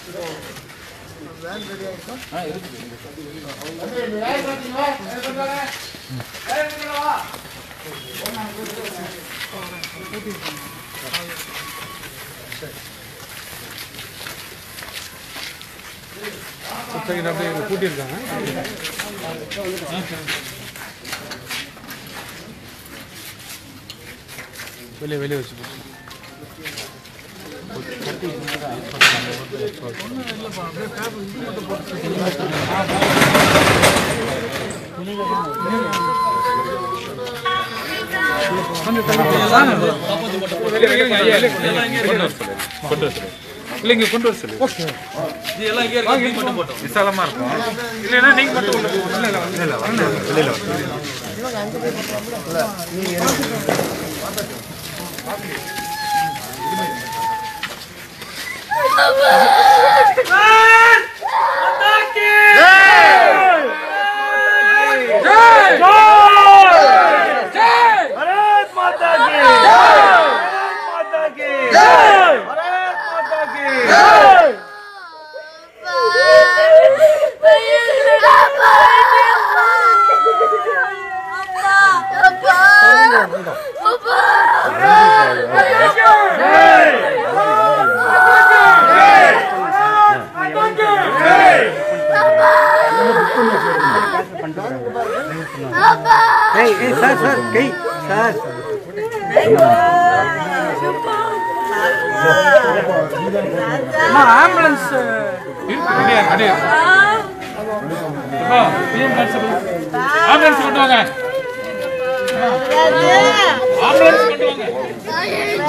அப்படியே கூட்டியிருக்காங்க வெளியே வெளியே வச்சு போட்டு இல்லைங்க கொண்டு வர சொல்லு விசாலமா இருக்கும் இல்லைன்னா நீங்க மட்டும் உள்ள போங்க. இல்ல இல்ல இல்ல இல்ல வரல வெளியில வரல ஆம்புலன்ஸ் இருக்கு ரெடியா ரெடியா அப்பா பிஎம் கான்ஸ்டபிள் ஆம்புலன்ஸ் கொண்டு வாங்க ஆம்புலன்ஸ் கொண்டு வாங்க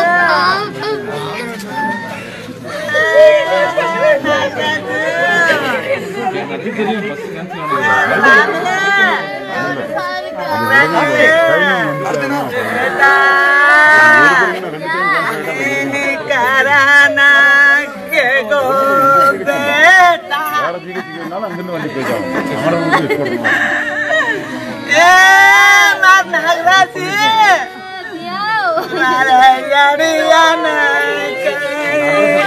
அது தெரியும் bus cancel Nagrasi! Narayani Anakay!